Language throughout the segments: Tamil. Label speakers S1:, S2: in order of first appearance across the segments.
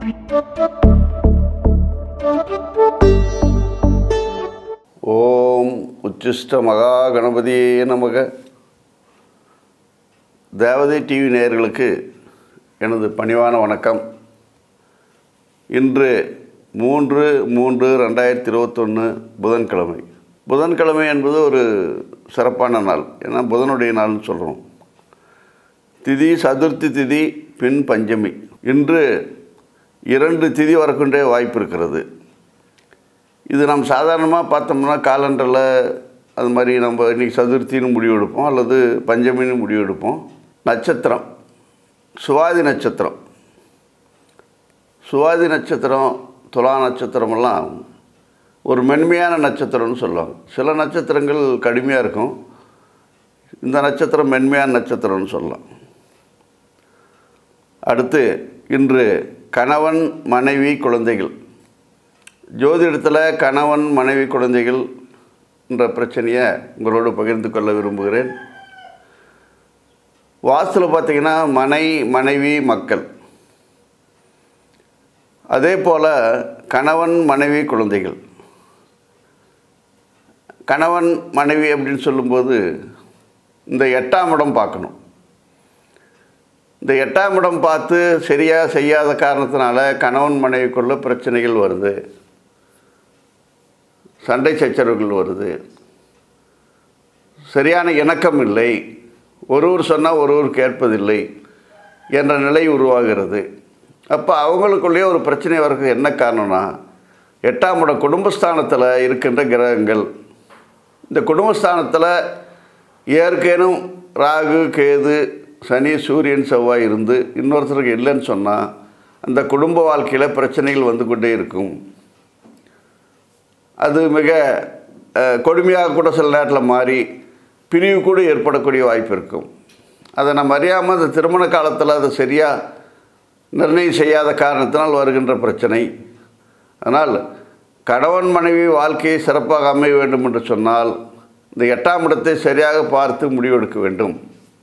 S1: ஓம் உச்சிஷ்ட மகா கணபதியே நமக தேவதை டிவி நேயர்களுக்கு எனது பணிவான வணக்கம் இன்று மூன்று மூன்று ரெண்டாயிரத்தி இருபத்தொன்று புதன்கிழமை புதன்கிழமை என்பது ஒரு சிறப்பான நாள் ஏன்னா புதனுடைய நாள்னு சொல்கிறோம் திதி சதுர்த்தி திதி பின் பஞ்சமி இன்று இரண்டு திதி வரக்குண்டே வாய்ப்பு இருக்கிறது இது நம்ம சாதாரணமாக பார்த்தோம்னா காலண்டரில் அது மாதிரி நம்ம இன்றைக்கி சதுர்த்தின்னு முடிவெடுப்போம் அல்லது பஞ்சமின்னு முடிவெடுப்போம் நட்சத்திரம் சுவாதி நட்சத்திரம் சுவாதி நட்சத்திரம் துலா நட்சத்திரமெல்லாம் ஒரு மென்மையான நட்சத்திரம்னு சொல்லுவாங்க சில நட்சத்திரங்கள் கடுமையாக இருக்கும் இந்த நட்சத்திரம் மென்மையான நட்சத்திரம்னு சொல்லலாம் அடுத்து இன்று கணவன் மனைவி குழந்தைகள் ஜோதிடத்தில் கணவன் மனைவி குழந்தைகள் என்ற பிரச்சனையை உங்களோடு பகிர்ந்து கொள்ள விரும்புகிறேன் வாஸ்துல பார்த்தீங்கன்னா மனை மனைவி மக்கள் அதே போல் கணவன் மனைவி குழந்தைகள் கணவன் மனைவி அப்படின்னு சொல்லும்போது இந்த எட்டாம் இடம் பார்க்கணும் இந்த எட்டாம் இடம் பார்த்து சரியாக செய்யாத காரணத்தினால கணவன் மனைவிக்குள்ள பிரச்சனைகள் வருது சண்டை சச்சரவுகள் வருது சரியான இணக்கம் இல்லை ஒருவர் சொன்னால் ஒருவர் கேட்பதில்லை என்ற நிலை உருவாகிறது அப்போ அவங்களுக்குள்ளேயே ஒரு பிரச்சனை வர்றதுக்கு என்ன காரணம்னா எட்டாம் இடம் குடும்பஸ்தானத்தில் இருக்கின்ற கிரகங்கள் இந்த குடும்பஸ்தானத்தில் ஏற்கனும் ராகு கேது சனி சூரியன் செவ்வாய் இருந்து இன்னொருத்தருக்கு இல்லைன்னு சொன்னால் அந்த குடும்ப வாழ்க்கையில் பிரச்சனைகள் வந்து கொண்டே இருக்கும் அது மிக அஹ், கொடுமையாக கூட சில நேரத்தில் மாறி பிரிவு கூட ஏற்படக்கூடிய வாய்ப்பு இருக்கும் அதை நம்ம அறியாமல் அந்த திருமண காலத்தில் அதை சரியாக நிர்ணயம் செய்யாத காரணத்தினால் வருகின்ற பிரச்சனை அதனால் கணவன் மனைவி வாழ்க்கையை சிறப்பாக அமைய வேண்டும் என்று சொன்னால் இந்த எட்டாம் இடத்தை சரியாக பார்த்து முடிவெடுக்க வேண்டும்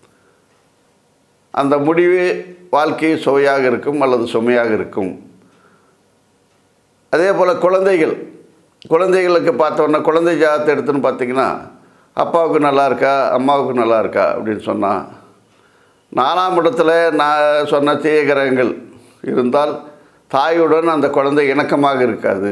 S1: அந்த முடிவு வாழ்க்கை சுவையாக இருக்கும் அல்லது சுமையாக இருக்கும் அதே போல் குழந்தைகள் குழந்தைகளுக்கு பார்த்தோன்னா குழந்தை ஜாதத்தை எடுத்துன்னு பார்த்தீங்கன்னா அப்பாவுக்கு நல்லா இருக்கா அம்மாவுக்கு நல்லா இருக்கா அப்படின்னு சொன்னால் நாலாம் இடத்துல நான் சொன்ன தீய கிரகங்கள் இருந்தால் தாயுடன் அந்த குழந்தை இணக்கமாக இருக்காது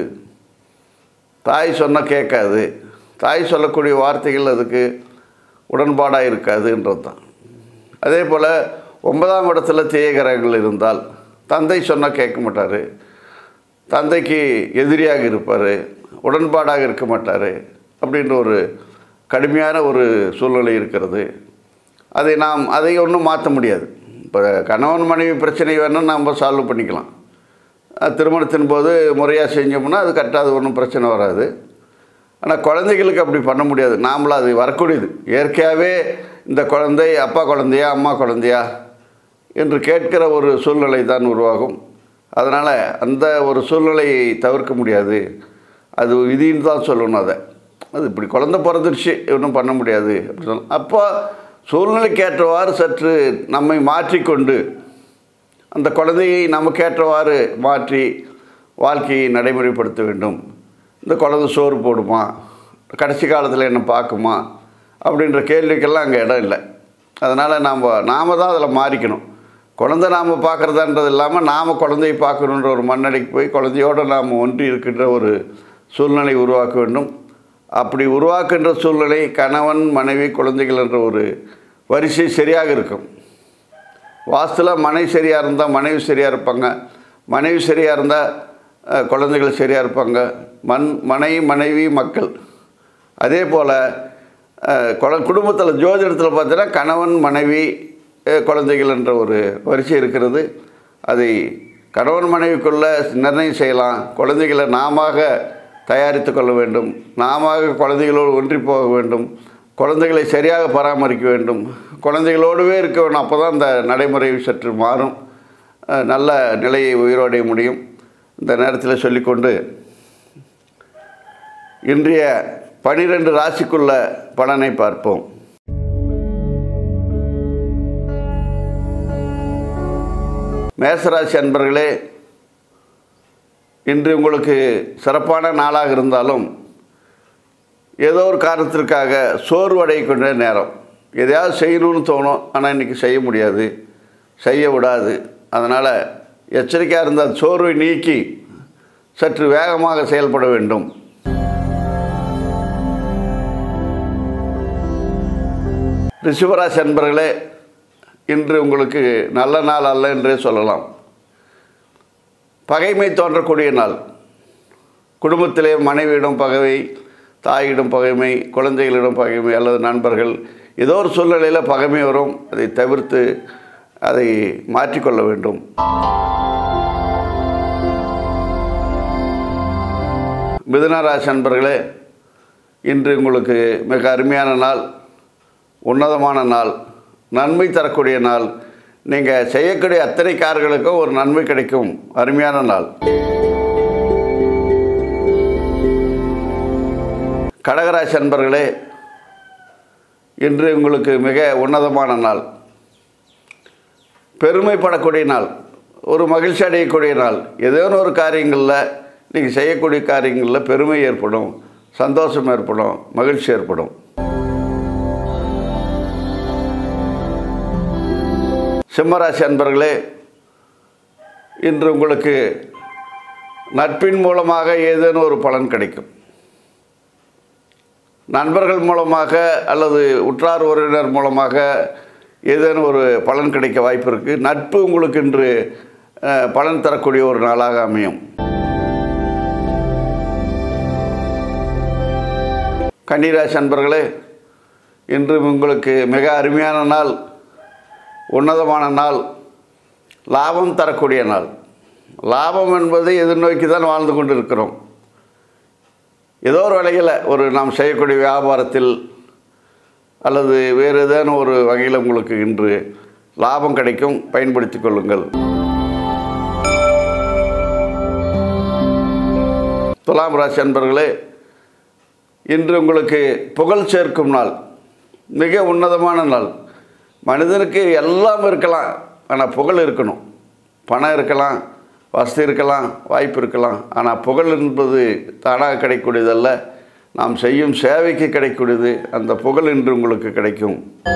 S1: தாய் சொன்ன கேட்காது தாய் சொல்லக்கூடிய வார்த்தைகள் அதுக்கு உடன்பாடாக இருக்காதுன்றது தான் அதே போல் ஒன்பதாம் இடத்துல தீய கிரகங்கள் இருந்தால் தந்தை சொன்னால் கேட்க மாட்டார் தந்தைக்கு எதிரியாக இருப்பார் உடன்பாடாக இருக்க மாட்டார் அப்படின்ற ஒரு கடுமையான ஒரு சூழ்நிலை இருக்கிறது அதை நாம் அதை ஒன்றும் மாற்ற முடியாது இப்போ கணவன் மனைவி பிரச்சனை வேணும்னு நம்ம சால்வ் பண்ணிக்கலாம் அஹ் திருமணத்தின் போது முறையாக செஞ்சோம்னா அது கரெக்டாக அது ஒன்றும் பிரச்சனை வராது ஆனால் குழந்தைகளுக்கு அப்படி பண்ண முடியாது நாமளும் அது வரக்கூடியது இயற்கையாகவே இந்த குழந்தை அப்பா குழந்தையா அம்மா குழந்தையா என்று கேட்கிற ஒரு சூழ்நிலை தான் உருவாகும் அதனால் அந்த ஒரு சூழ்நிலையை தவிர்க்க முடியாது அது விதின்னு தான் சொல்லணும் அதை அது இப்படி குழந்தை பிறந்துருச்சு ஒன்றும் பண்ண முடியாது அப்படி சொல்ல அப்போ சூழ்நிலைக்கேற்றவாறு சற்று நம்மை மாற்றிக்கொண்டு அந்த குழந்தையை நமக்கேற்றவாறு மாற்றி வாழ்க்கையை நடைமுறைப்படுத்த வேண்டும் இந்த குழந்தை சோறு போடுமா கடைசி காலத்தில் என்ன பார்க்குமா அப்படின்ற கேள்விக்கெல்லாம் அங்கே இடம் இல்லை அதனால் நாம் நாம் தான் அதில் மாறிக்கணும் குழந்தை நாம் பார்க்குறதான்றது இல்லாமல் நாம் குழந்தையை பார்க்கணுன்ற ஒரு மண்ணடிக்கு போய் குழந்தையோடு நாம் ஒன்றி இருக்கின்ற ஒரு சூழ்நிலை உருவாக்க வேண்டும் அப்படி உருவாக்குகின்ற சூழ்நிலை கணவன் மனைவி குழந்தைகள் என்ற ஒரு வரிசை சரியாக இருக்கும் வாஸ்துல மனைவி சரியாக இருந்தால் மனைவி சரியாக இருப்பாங்க மனைவி சரியாக இருந்தால் அஹ், குழந்தைகள் சரியாக இருப்பாங்க மண் மனை மனைவி மக்கள் அதே போல் குழ குடும்பத்தில் ஜோதிடத்தில் பார்த்தீங்கன்னா கணவன் மனைவி அஹ், குழந்தைகள் என்ற ஒரு வரிசை இருக்கிறது அதை கணவன் மனைவிக்குள்ளே நிர்ணயம் செய்யலாம் குழந்தைகளை நாம தயாரித்து கொள்ள வேண்டும் நாம குழந்தைகளோடு ஒன்றி போக வேண்டும் குழந்தைகளை சரியாக பராமரிக்க வேண்டும் குழந்தைகளோடவே இருக்க வேண்டும் அப்போ தான் இந்த நடைமுறை சற்று மாறும் அஹ், நல்ல நிலையை உயிரோடைய முடியும் இந்த நேரத்தில் சொல்லிக்கொண்டு இன்றைய பனிரெண்டு ராசிக்குள்ள பலனை பார்ப்போம் மேசராசி அன்பர்களே இன்று உங்களுக்கு சிறப்பான நாளாக இருந்தாலும் ஏதோ ஒரு காரணத்திற்காக சோர்வடையக்கூடிய நேரம் எதையாவது செய்யணும்னு தோணும் ஆனால் இன்றைக்கி செய்ய முடியாது செய்ய விடாது அதனால் எச்சரிக்கையாக இருந்தால் சோர்வை நீக்கி சற்று வேகமாக செயல்பட வேண்டும் ரிஷிவராசி அன்பர்களே இன்று உங்களுக்கு நல்ல நாள் அல்ல என்றே சொல்லலாம் பகைமை தோன்றக்கூடிய நாள் குடும்பத்திலே மனைவியிடம் பகைமை தாயிடம் பகைமை குழந்தைகளிடம் பகைமை அல்லது நண்பர்கள் ஏதோ ஒரு சூழ்நிலையில் பகைமை வரும் அதை தவிர்த்து அதை மாற்றிக்கொள்ள வேண்டும் மிதுனராசி அன்பர்களே இன்று உங்களுக்கு மிக அருமையான நாள் உன்னதமான நாள் நன்மை தரக்கூடிய நாள் நீங்கள் செய்யக்கூடிய அத்தனை கார்களுக்கும் ஒரு நன்மை கிடைக்கும் அருமையான நாள் கடகராசி அன்பர்களே இன்று உங்களுக்கு மிக உன்னதமான நாள் பெருமைப்படக்கூடிய நாள் ஒரு மகிழ்ச்சி அடையக்கூடிய நாள் ஏதோ ஒரு காரியங்களில் நீங்கள் செய்யக்கூடிய காரியங்களில் பெருமை ஏற்படும் சந்தோஷம் ஏற்படும் மகிழ்ச்சி ஏற்படும் சிம்மராசி அன்பர்களே இன்று உங்களுக்கு நட்பின் மூலமாக ஏதேனும் ஒரு பலன் கிடைக்கும் நண்பர்கள் மூலமாக அல்லது உற்றார் உறவினர் மூலமாக ஏதேனும் ஒரு பலன் கிடைக்க வாய்ப்பு இருக்குது நட்பு உங்களுக்கு இன்று அஹ், பலன் தரக்கூடிய ஒரு நாளாக அமையும் கன்னிராசி அன்பர்களே இன்று உங்களுக்கு மிக அருமையான நாள் உன்னதமான நாள் லாபம் தரக்கூடிய நாள் லாபம் என்பதை எதிர்நோக்கி தான் வாழ்ந்து கொண்டு இருக்கிறோம் ஏதோ ஒரு வகையில் ஒரு நாம் செய்யக்கூடிய வியாபாரத்தில் அல்லது வேறு ஏதேனும் ஒரு வகையில் உங்களுக்கு இன்று லாபம் கிடைக்கும் பயன்படுத்திக் கொள்ளுங்கள் துலாம் ராசி அன்பர்களே இன்று உங்களுக்கு புகழ் சேர்க்கும் நாள் மிக உன்னதமான நாள் மனிதனுக்கு எல்லாம் இருக்கலாம் ஆனால் புகழ் இருக்கணும் பணம் இருக்கலாம் வசதி இருக்கலாம் வாய்ப்பு இருக்கலாம் ஆனால் புகழ் என்பது தானாக கிடைக்கக்கூடியதல்ல நாம் செய்யும் சேவைக்கு கிடைக்கக்கூடியது அந்த புகழ் இன்று உங்களுக்கு கிடைக்கும்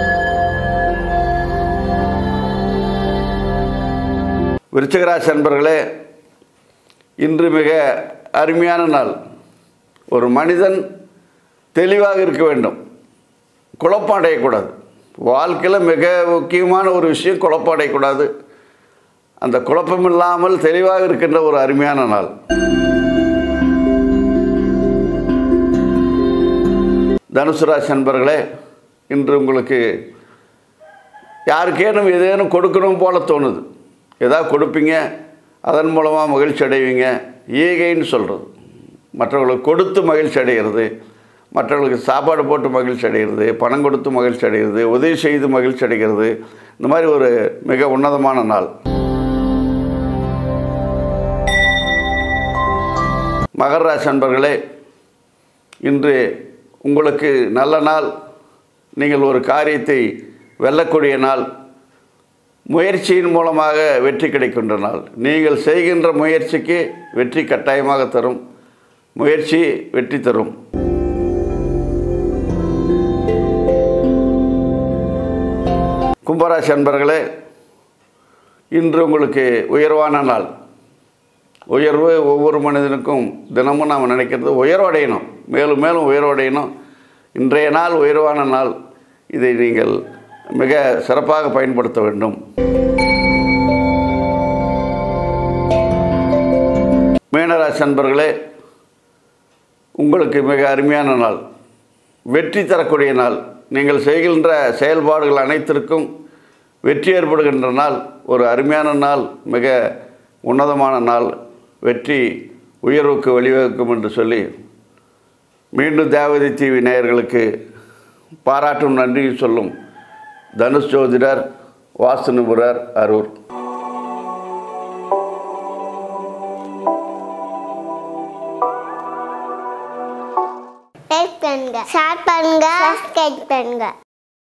S1: விருச்சிகராசி அன்பர்களே இன்று மிக அருமையான நாள் ஒரு மனிதன் தெளிவாக இருக்க வேண்டும் குழப்பம் அடையக்கூடாது வாழ்க்கையில் மிக முக்கியமான ஒரு விஷயம் குழப்பம் அடையக்கூடாது அந்த குழப்பம் இல்லாமல் தெளிவாக இருக்கின்ற ஒரு அருமையான நாள் தனுசு ராசி நண்பர்களே இன்று உங்களுக்கு யாருக்கேனும் ஏதேனும் கொடுக்கணும் போல தோணுது ஏதாவது கொடுப்பீங்க அதன் மூலமாக மகிழ்ச்சி அடைவீங்க ஈகைன்னு சொல்கிறது மற்றவங்களுக்கு கொடுத்து மகிழ்ச்சி அடைகிறது மற்றவர்களுக்கு சாப்பாடு போட்டு மகிழ்ச்சி அடைகிறது பணம் கொடுத்து மகிழ்ச்சி அடைகிறது உதவி செய்து மகிழ்ச்சி அடைகிறது இந்த மாதிரி ஒரு மிக உன்னதமான நாள் மகர ராசி நண்பர்களே இன்று உங்களுக்கு நல்ல நாள் நீங்கள் ஒரு காரியத்தை வெல்லக்கூடிய நாள் முயற்சியின் மூலமாக வெற்றி கிடைக்கின்ற நாள் நீங்கள் செய்கின்ற முயற்சிக்கு வெற்றி கட்டாயமாக தரும் முயற்சி வெற்றி தரும் கும்பராசி அன்பர்களே இன்று உங்களுக்கு உயர்வான நாள் உயர்வு ஒவ்வொரு மனிதனுக்கும் தினமும் நாம் நினைக்கிறது உயர்வடையணும் மேலும் மேலும் உயர்வடையணும் இன்றைய நாள் உயர்வான நாள் இதை நீங்கள் மிக சிறப்பாக பயன்படுத்த வேண்டும் மீனராசி அன்பர்களே உங்களுக்கு மிக அருமையான நாள் வெற்றி தரக்கூடிய நாள் நீங்கள் செய்கின்ற செயல்பாடுகள் அனைத்திற்கும் வெற்றி ஏற்படுகின்ற நாள் ஒரு அருமையான நாள் மிக உன்னதமான நாள் வெற்றி உயர்வுக்கு வழிவகுக்கும் என்று சொல்லி மீண்டும் தேவதை டிவி நேயர்களுக்கு பாராட்டும் நன்றி சொல்லும் தனுஷ் ஜோதிடர் வாஸ்து நிபுணர் அரூர்
S2: லைக் பண்ணுங்க ஷேர் பண்ணுங்க சப்ஸ்கிரைப் பண்ணுங்க